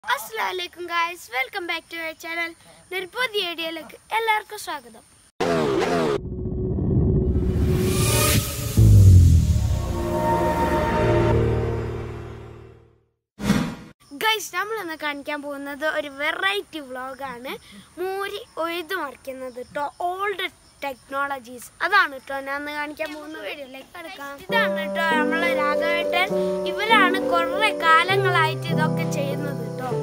അസ്സലാമലൈക്കും guys welcome back to our channel ഒരു പുതിയ വീഡിയോയിലേക്ക് എല്ലാവർക്കും സ്വാഗതം ഗൈസ് നമ്മളിന്ന് കാണിക്കാൻ പോകുന്നത് ഒരു വെറൈറ്റി വ്ളോഗാണ് മൂരി ഒഴുതു മറിക്കുന്നത് കേട്ടോ ഓൾഡ് ടെക്നോളജീസ് അതാണ് കേട്ടോ ഞാൻ അന്ന് കാണിക്കാൻ പോകുന്ന വീഡിയോയിലേക്ക് എടുക്കാം ഇതാണ് കേട്ടോ നമ്മളെ രാഘവേട്ടൻ ഇവരാണ് കുറെ കാലങ്ങളായിട്ട് ഇതൊക്കെ ചെയ്യുന്നത് കേട്ടോ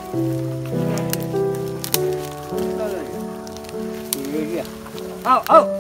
Au, au.